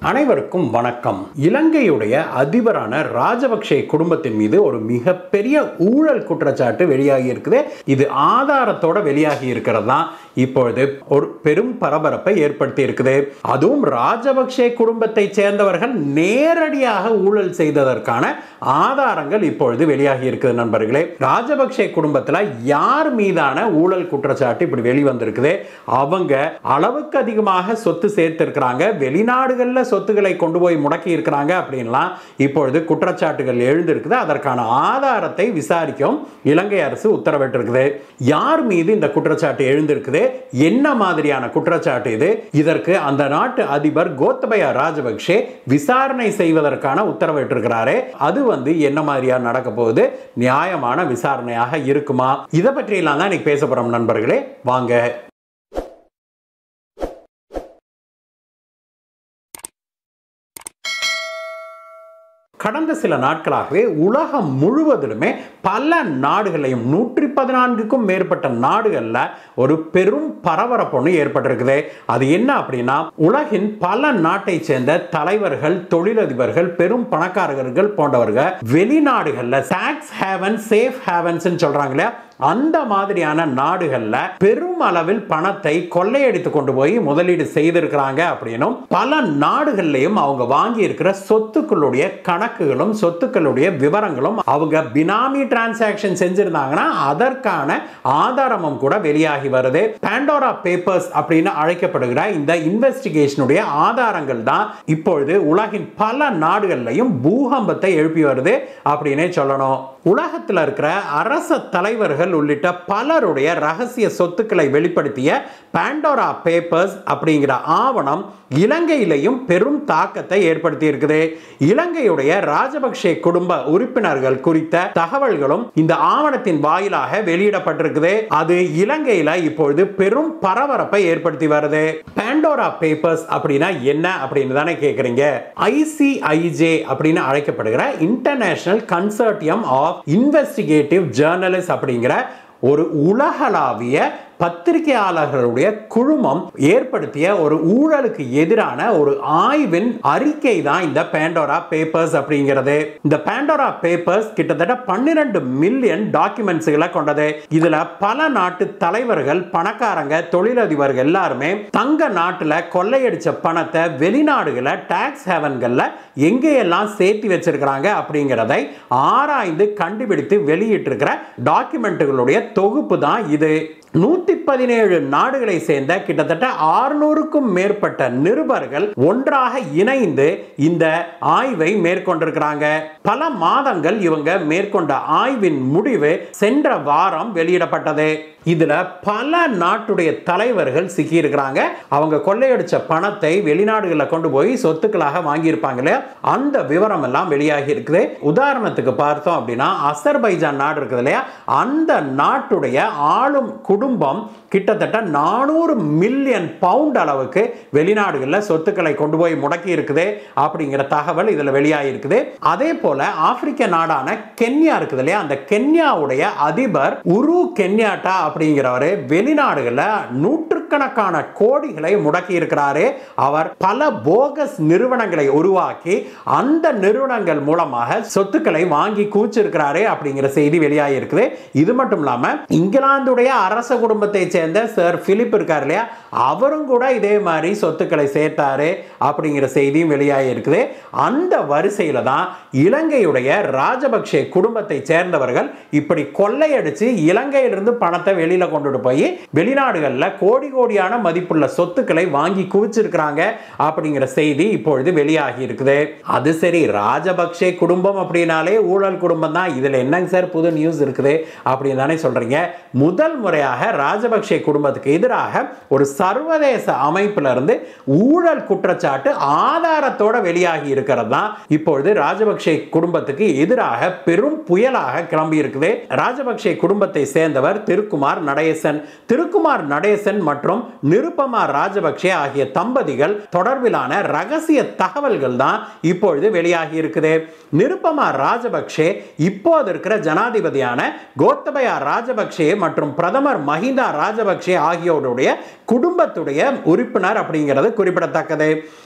அனைவருக்கும் வணக்கம் இலங்கையுடைய அதிபரான ராஜபக்சே குடும்பத்தின் மீது ஒரு மிகப்பெரிய ஊழல் குற்றச்சாட்டு வெளியாகி இருக்குது இது ஆதாரத்தோட வெளியாகி இருக்கிறது தான் இப்பொழுது ஒரு பெரும் பரபரப்பை ஏற்படுத்தி இருக்குது அதுவும் ராஜபக்சே குடும்பத்தை சேர்ந்தவர்கள் நேரடியாக ஊழல் செய்ததற்கான ஆதாரங்கள் இப்பொழுது வெளியாகி இருக்குது நண்பர்களே ராஜபக்சே குடும்பத்தில் யார் மீதான ஊழல் குற்றச்சாட்டு இப்படி வெளிவந்திருக்குது அவங்க அளவுக்கு அதிகமாக சொத்து சேர்த்திருக்கிறாங்க வெளிநாடுகளில் சொத்துக்களை கொண்டு போய் முடக்கி இருக்கிறாங்க அப்படின்லாம் இப்பொழுது குற்றச்சாட்டுகள் எழுந்திருக்குது அதற்கான ஆதாரத்தை விசாரிக்கவும் இலங்கை அரசு உத்தரவிட்டிருக்குது யார் மீது இந்த குற்றச்சாட்டு எழுந்திருக்குது என்ன மாதிரியான குற்றச்சாட்டு இது இதற்கு அந்த நாட்டு அதிபர் கோத்தபயா ராஜபக்சே விசாரணை செய்வதற்கான உத்தரவிட்டிருக்கிறாரே அது வந்து என்ன மாதிரியா நடக்க போகுது நியாயமான விசாரணையாக இருக்குமா இதை பற்றியெல்லாம் தான் இன்னைக்கு பேச போறோம் நண்பர்களே வாங்க கடந்த சில நாட்களாகவே உலகம் முழுவதிலுமே பல நாடுகளையும் நூற்றி பதினான்குக்கும் மேற்பட்ட நாடுகளில் ஒரு பெரும் பரபரப்பு ஒன்று ஏற்பட்டிருக்குது அது என்ன அப்படின்னா உலகின் பல நாட்டை சேர்ந்த தலைவர்கள் தொழிலதிபர்கள் பெரும் பணக்காரர்கள் போன்றவர்கள் வெளிநாடுகளில் டாக்ஸ் ஹேவன் சேஃப் ஹேவன்ஸ் சொல்றாங்க இல்லையா அந்த மாதிரியான நாடுகள்ல பெரும் அளவில் பணத்தை கொள்ளையடித்து கொண்டு போய் முதலீடு செய்திருக்கிறாங்க அப்படின்னும் பல நாடுகள்லையும் அவங்க வாங்கி இருக்கிற சொத்துக்களுடைய கணக்குகளும் சொத்துக்களுடைய விவரங்களும் அவங்க பினாமி டிரான்சாக்ஷன் செஞ்சிருந்தாங்கன்னா அதற்கான ஆதாரமும் கூட வெளியாகி வருது பாண்டோரா பேப்பர்ஸ் அப்படின்னு அழைக்கப்படுகிற இந்த இன்வெஸ்டிகேஷனுடைய ஆதாரங்கள் தான் இப்பொழுது உலகின் பல நாடுகள்லையும் பூகம்பத்தை எழுப்பி வருது அப்படின்னே சொல்லணும் உலகத்தில் இருக்கிற அரச தலைவர்கள் உள்ளிட்ட பலருடைய ரகசிய சொத்துக்களை வெளிப்படுத்திய பாண்டோரா பேப்பர்ஸ் அப்படிங்கிற ஆவணம் இலங்கையிலையும் பெரும் தாக்கத்தை ஏற்படுத்தி இருக்குது இலங்கையுடைய ராஜபக்சே குடும்ப உறுப்பினர்கள் குறித்த தகவல்களும் இந்த ஆவணத்தின் வாயிலாக வெளியிடப்பட்டிருக்குது அது இலங்கையில இப்பொழுது பெரும் பரபரப்பை ஏற்படுத்தி வருது பாண்டோரா பேப்பர்ஸ் அப்படின்னா என்ன அப்படின்னு தானே கேக்குறீங்க ஐசிஐஜே அப்படின்னு அழைக்கப்படுகிற international consortium of investigative journalist அப்படிங்கிற ஒரு உலகளாவிய பத்திரிகையாளர்களுடைய குழுமம் ஏற்படுத்திய ஒரு ஊழலுக்கு எதிரான ஒரு ஆய்வின் அறிக்கை தான் இந்த பேண்டோரா பேப்பர்ஸ் அப்படிங்கிறது இந்த பேண்டோரா பேப்பர்ஸ் கிட்டத்தட்ட பன்னிரண்டு மில்லியன் டாக்குமெண்ட்ஸ்களை கொண்டது இதுல பல நாட்டு தலைவர்கள் பணக்காரங்க தொழிலதிபர்கள் எல்லாருமே தங்க நாட்டுல கொள்ளையடிச்ச பணத்தை வெளிநாடுகளை டாக்ஸ் ஹேவன்கள்ல எங்கேயெல்லாம் சேர்த்து வச்சிருக்கிறாங்க அப்படிங்கிறதை ஆராய்ந்து கண்டுபிடித்து வெளியிட்டிருக்கிற டாக்குமெண்ட்டுகளுடைய தொகுப்பு தான் இது நூத்தி பதினேழு நாடுகளை சேர்ந்த கிட்டத்தட்ட ஆறுநூறுக்கும் மேற்பட்ட நிருபர்கள் ஒன்றாக இணைந்து இந்த ஆய்வை மேற்கொண்டிருக்கிறாங்க பல மாதங்கள் இவங்க மேற்கொண்ட ஆய்வின் முடிவு சென்ற வாரம் வெளியிடப்பட்டது இதுல பல நாட்டுடைய தலைவர்கள் சிக்கி இருக்கிறாங்க அவங்க கொள்ளையடிச்ச பணத்தை வெளிநாடுகளில் கொண்டு போய் சொத்துக்களாக வாங்கியிருப்பாங்க இல்லையா அந்த விவரம் எல்லாம் வெளியாகி இருக்குது உதாரணத்துக்கு பார்த்தோம் அப்படின்னா அசர்பைஜான் நாடு இருக்குது இல்லையா அந்த நாட்டுடைய ஆளும் குடும்பம் கிட்டத்தட்ட நானூறு மில்லியன் பவுண்ட் அளவுக்கு வெளிநாடுகளில் சொத்துக்களை கொண்டு போய் முடக்கி இருக்குது அப்படிங்கிற தகவல் இதில் வெளியாகி இருக்குது அதே போல ஆப்பிரிக்க நாடான கென்யா இருக்குது இல்லையா அந்த கென்யாவுடைய அதிபர் உரு கென்யாட்டா அப்படிங்கிறவர் வெளிநாடுகளில் நூற்றுக்கணக்கான கோடிகளை முடக்கி இருக்கிறாரு அவர் பல போகஸ் நிறுவனங்களை உருவாக்கி அந்த நிறுவனங்கள் மூலமாக சொத்துக்களை வாங்கி கூச்சிருக்கிறாரு அப்படிங்கிற செய்தி வெளியாகி இருக்குது இது மட்டும் இல்லாம இங்கிலாந்துடைய அரச குடும்பத்தை சேர்ந்த சார் பிலிப் இருக்கார் இல்லையா அவரும் கூட இதே மாதிரி சொத்துக்களை சேர்த்தாரு அப்படிங்கிற செய்தியும் வெளியாகி இருக்குது அந்த வரிசையில தான் இலங்கையுடைய ராஜபக்சே குடும்பத்தை சேர்ந்தவர்கள் இப்படி கொள்ளையடிச்சு இலங்கையிலிருந்து பணத்தை வெளியில கொண்டுட்டு போய் வெளிநாடுகளில் கோடி கோடியான மதிப்புள்ள சொத்துக்களை வாங்கி குவிச்சிருக்கிறாங்க அப்படிங்கிற செய்தி இப்பொழுது வெளியாகி இருக்குது அது சரி ராஜபக்சே குடும்பம் அப்படின்னாலே ஊழல் குடும்பம் தான் இதுல என்னங்க சார் புது நியூஸ் இருக்குது அப்படின்னு தானே சொல்றீங்க முதல் முறையாக ராஜபக்சே குடும்பத்துக்கு எதிராக ஒரு சர்வதேச அமைப்புல இருந்து ஊழல் குற்றச்சாட்டு ஆதாரத்தோட வெளியாகி இருக்கிறது தான் இப்பொழுது ராஜபக்சே குடும்பத்துக்கு எதிராக பெரும் புயலாக கிளம்பி இருக்குது ராஜபக்சே குடும்பத்தை சேர்ந்தவர் திருக்குமார் நடேசன் திருக்குமார் நடேசன் மற்றும் நிருப்பமா ராஜபக்சே ஆகிய தம்பதிகள் தொடர்பிலான ரகசிய தகவல்கள் தான் இப்பொழுது வெளியாகி இருக்குது நிருப்பமா ராஜபக்சே இப்போது இருக்கிற ஜனாதிபதியான கோத்தபயா ராஜபக்சே மற்றும் பிரதமர் மஹிந்தா ராஜபக்சே ஆகியோருடைய குடும்பத்துடைய உறுப்பினர் அப்படிங்கிறது குறிப்பிடத்தக்கது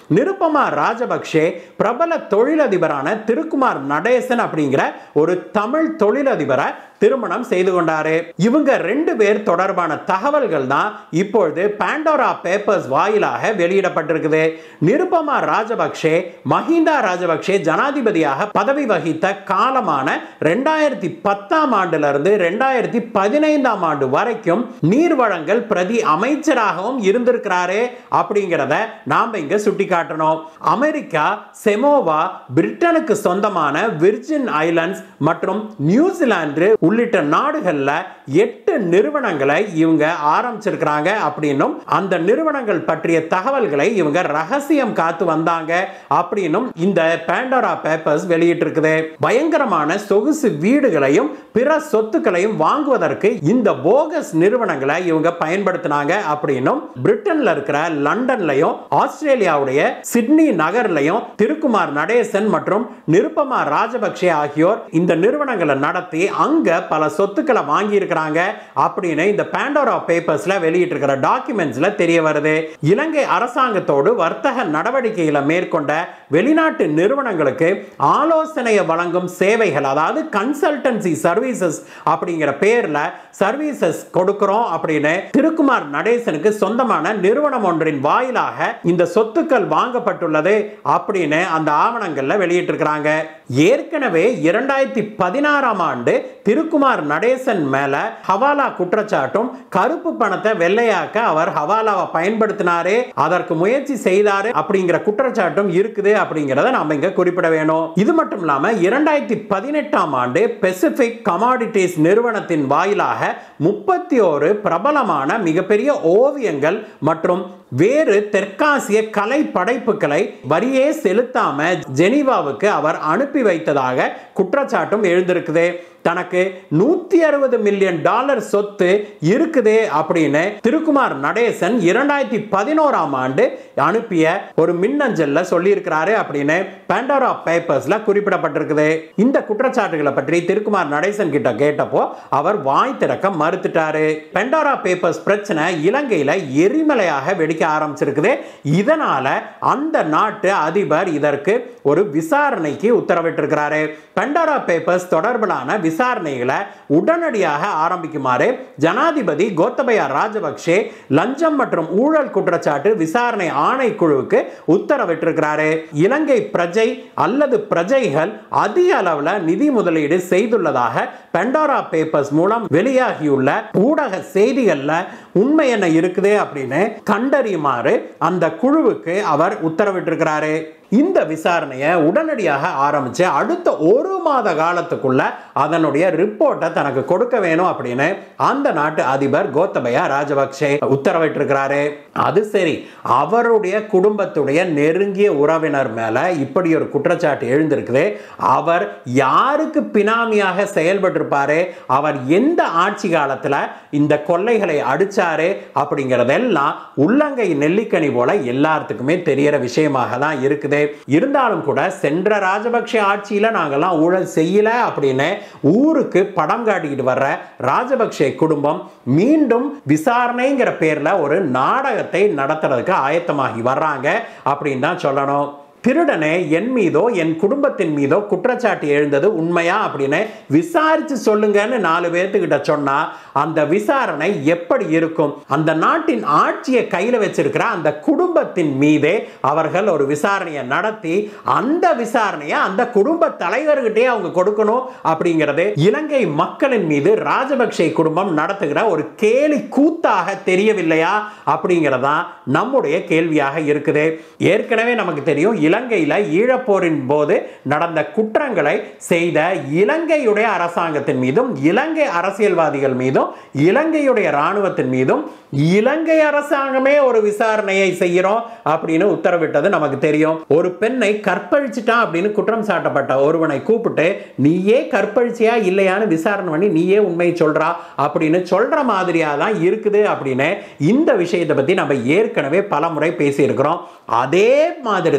நிருப்பமா ராஜபக்ஷே பிரபல தொழிலதிபரான திருக்குமார் நடேசன் அப்படிங்கிற ஒரு தமிழ் தொழிலதிபரை திருமணம் செய்து கொண்டாரு இவங்க ரெண்டு பேர் தொடர்பான தகவல்கள் தான் இப்பொழுது பாண்டோரா பேப்பர்ஸ் வாயிலாக வெளியிடப்பட்டிருக்குது நிருப்பமா ராஜபக்ஷே மஹிந்தா ராஜபக்ஷே ஜனாதிபதியாக பதவி வகித்த காலமான ரெண்டாயிரத்தி பத்தாம் ஆண்டுல இருந்து ரெண்டாயிரத்தி பதினைந்தாம் ஆண்டு வரைக்கும் நீர்வளங்கள் பிரதி அமைச்சராகவும் இருந்திருக்கிறாரு அப்படிங்கிறத நாம இங்க சுட்டி காட்டணும் அமெரிக்கா செமோவா பிரிட்டனுக்கு சொந்தமான விர்ஜின் ஐலண்ட்ஸ் மற்றும் நியூசிலாந்து உள்ளிட்ட நாடுகள்ல எட்டு நிறுவனங்களை இவங்க ஆரம்பிச்சிருக்கிறாங்க அப்படின்னும் அந்த நிறுவனங்கள் பற்றிய தகவல்களை இவங்க ரகசியம் காத்து வந்தாங்க அப்படின்னும் இந்த பேண்டோரா பேப்பர்ஸ் வெளியிட்டிருக்குது பயங்கரமான சொகுசு வீடுகளையும் பிற சொத்துக்களையும் வாங்குவதற்கு இந்த போகஸ் நிறுவனங்களை இவங்க பயன்படுத்தினாங்க அப்படின்னும் பிரிட்டன்ல இருக்கிற லண்டன்லயும் ஆஸ்திரேலியாவுடைய சிட்னி நகர்லயும் திருக்குமார் நடேசன் மற்றும் நிருப்பமா ராஜபக்ஷே ஆகியோர் இந்த நிறுவனங்களை நடத்தி அங்க பல சொத்துக்களை வாங்கி இருக்கிறாங்க அப்படின்னு இந்த பேண்டோரா பேப்பர்ஸ்ல வெளியிட்டிருக்கிற டாக்குமெண்ட்ஸ்ல தெரிய வருது இலங்கை அரசாங்கத்தோடு வர்த்தக நடவடிக்கைகளை மேற்கொண்ட வெளிநாட்டு நிறுவனங்களுக்கு ஆலோசனையை வழங்கும் சேவைகள் அதாவது கன்சல்டன்சி சர்வீசஸ் அப்படிங்கிற பேர்ல சர்வீசஸ் கொடுக்கிறோம் அப்படின்னு திருக்குமார் நடேசனுக்கு சொந்தமான நிறுவனம் ஒன்றின் வாயிலாக இந்த சொத்துக்கள் வாங்கப்பட்டுள்ளது அப்படின்னு அந்த ஆவணங்கள்ல வெளியிட்டிருக்கிறாங்க ஏற்கனவே இரண்டாயிரத்தி பதினாறாம் ஆண்டு திருக்குமார் நடேசன் மேல ஹவாலா குற்றச்சாட்டும் கருப்பு பணத்தை வெள்ளையாக்க அவர் ஹவாலாவை பயன்படுத்தினாரே அதற்கு முயற்சி செய்தாரு அப்படிங்கிற குற்றச்சாட்டும் இருக்குது அப்படிங்கிறத நாம இங்க குறிப்பிட வேணும் இது மட்டும் இல்லாம இரண்டாயிரத்தி பதினெட்டாம் ஆண்டு பெசிபிக் கமாடிட்டிஸ் நிறுவனத்தின் வாயிலாக முப்பத்தி ஒரு பிரபலமான மிகப்பெரிய ஓவியங்கள் மற்றும் வேறு தெற்காசிய கலை படைப்புகளை வரியே செலுத்தாம ஜெனீவாவுக்கு அவர் அனுப்பி வைத்ததாக குற்றச்சாட்டும் எழுந்திருக்குது தனக்கு நூத்தி அறுபது மில்லியன் டாலர் சொத்து இருக்குது அப்படின்னு திருக்குமார் நடேசன் இரண்டாயிரத்தி பதினோராம் ஆண்டு அனுப்பிய ஒரு மின்னஞ்சல்ல சொல்லியிருக்கிறாரு அப்படின்னு பேண்டோரா பேப்பர்ஸ்ல குறிப்பிடப்பட்டிருக்குது இந்த குற்றச்சாட்டுகளை பற்றி திருக்குமார் நடேசன் கிட்ட கேட்டப்போ அவர் வாய் திறக்க மறுத்துட்டாரு பெண்டோரா பேப்பர்ஸ் பிரச்சனை இலங்கையில எரிமலையாக வெடிக்க ஆரம்பிச்சிருக்குது இதனால அந்த நாட்டு அதிபர் இதற்கு ஒரு விசாரணைக்கு உத்தரவிட்டிருக்கிறாரு பெண்டோரா பேப்பர்ஸ் தொடர்பிலான விசாரணைகளை உடனடியாக ஆரம்பிக்குமாறு ஜனாதிபதி கோத்தபயா ராஜபக்சே லஞ்சம் மற்றும் ஊழல் குற்றச்சாட்டு விசாரணை ஆணைக்குழுவுக்கு உத்தரவிட்டிருக்கிறாரு இலங்கை பிரஜை அல்லது பிரஜைகள் அதிக அளவில் நிதி முதலீடு செய்துள்ளதாக பெண்டோரா பேப்பர்ஸ் மூலம் வெளியாகியுள்ள ஊடக செய்திகள்ல உண்மை என்ன இருக்குது அப்படின்னு கண்டறியுமாறு அந்த குழுவுக்கு அவர் உத்தரவிட்டிருக்கிறாரு இந்த விசாரணையை உடனடியாக ஆரம்பிச்சு அடுத்த ஒரு மாத காலத்துக்குள்ள அதனுடைய ரிப்போர்ட்டை தனக்கு கொடுக்க வேணும் அப்படின்னு அந்த நாட்டு அதிபர் கோத்தபயா ராஜபக்சே உத்தரவிட்டிருக்கிறாரு அது சரி அவருடைய குடும்பத்துடைய நெருங்கிய உறவினர் மேல இப்படி ஒரு குற்றச்சாட்டு எழுந்திருக்குது அவர் யாருக்கு பினாமியாக செயல்பட்டிருப்பாரு அவர் எந்த ஆட்சி காலத்துல இந்த கொள்ளைகளை அடிச்சாரு அப்படிங்கிறதெல்லாம் உள்ளங்கை நெல்லிக்கனி போல எல்லாத்துக்குமே தெரியற விஷயமாக தான் இருக்குது இருந்தாலும் கூட சென்ற ராஜபக்ஷ ஆட்சியில நாங்கெல்லாம் ஊழல் செய்யல அப்படின்னு ஊருக்கு படம் காட்டிக்கிட்டு வர்ற ராஜபக்ஷ குடும்பம் மீண்டும் விசாரணைங்கிற பேர்ல ஒரு நாடகத்தை நடத்துறதுக்கு ஆயத்தமாகி வர்றாங்க அப்படின்னு தான் சொல்லணும் திருடனே என் மீதோ என் குடும்பத்தின் மீதோ குற்றச்சாட்டு எழுந்தது உண்மையா அப்படின்னு விசாரிச்சு சொல்லுங்கன்னு நாலு பேர்த்துக்கிட்ட சொன்னா அந்த விசாரணை எப்படி இருக்கும் அந்த நாட்டின் ஆட்சியை கையில் வச்சிருக்கிற அந்த குடும்பத்தின் மீதே அவர்கள் ஒரு விசாரணையை நடத்தி அந்த விசாரணையை அந்த குடும்ப தலைவர்கிட்டே அவங்க கொடுக்கணும் அப்படிங்கிறது இலங்கை மக்களின் மீது ராஜபக்சே குடும்பம் நடத்துகிற ஒரு கேலி கூத்தாக தெரியவில்லையா அப்படிங்கிறதா நம்முடைய கேள்வியாக இருக்குது ஏற்கனவே நமக்கு தெரியும் இலங்கையில் ஈழப்போரின் போது நடந்த குற்றங்களை செய்த இலங்கையுடைய அரசாங்கத்தின் மீதும் இலங்கை அரசியல்வாதிகள் மீதும் இலங்கையுடைய இராணுவத்தின் மீதும் இலங்கை அரசாங்கமே ஒரு விசாரணையை செய்கிறோம் அப்படின்னு உத்தரவிட்டது நமக்கு தெரியும் ஒரு பெண்ணை கற்பழிச்சிட்டான் அப்படின்னு குற்றம் சாட்டப்பட்ட ஒருவனை கூப்பிட்டு நீயே கற்பழிச்சியா இல்லையான்னு விசாரணை பண்ணி நீயே உண்மை சொல்றா அப்படின்னு சொல்ற மாதிரியா தான் இருக்குது அப்படின்னு இந்த விஷயத்தை பத்தி நம்ம ஏற்கனவே பல முறை பேசியிருக்கிறோம் அதே மாதிரி தான்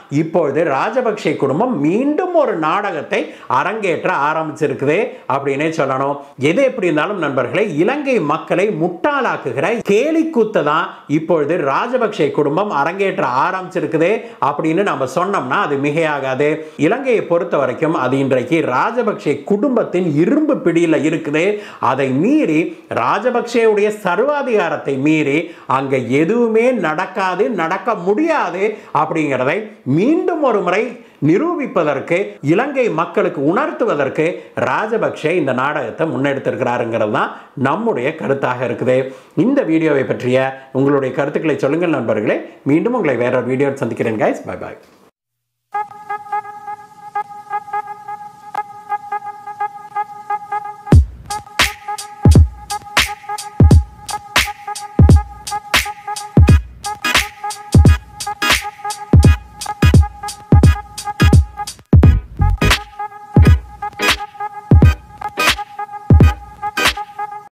இப்பொழுது ராஜபக்சே குடும்பம் மீண்டும் ஒரு நாடகத்தை அரங்கேற்ற ஆரம்பிச்சிருக்குது அப்படின்னே சொல்லணும் எது எப்படி இருந்தாலும் நண்பர்களே இலங்கை மக்களை முட்டாளாக்குகிற கேலி கூத்தை தான் இப்பொழுது ராஜபக்சே குடும்பம் அரங்கேற்ற ஆரம்பிச்சிருக்குது அப்படின்னு நம்ம சொன்னோம்னா அது மிகையாகாது இலங்கையை பொறுத்த வரைக்கும் அது இன்றைக்கு ராஜபக்சே குடும்பத்தின் இரும்பு பிடியில் இருக்குது அதை மீறி ராஜபக்சேவுடைய சர்வாதிகாரத்தை மீறி அங்க எதுவுமே நடக்காது நடக்க முடியாது அப்படிங்கிறதை மீண்டும் ஒரு முறை நிரூபிப்பதற்கு இலங்கை மக்களுக்கு உணர்த்துவதற்கு ராஜபக்சே இந்த நாடகத்தை முன்னெடுத்திருக்கிறாருங்கிறது தான் நம்முடைய கருத்தாக இருக்குது இந்த வீடியோவை பற்றிய உங்களுடைய கருத்துக்களை சொல்லுங்கள் நண்பர்களே மீண்டும் உங்களை வேற ஒரு வீடியோ சந்திக்கிறேன் கைஸ் பை பாய்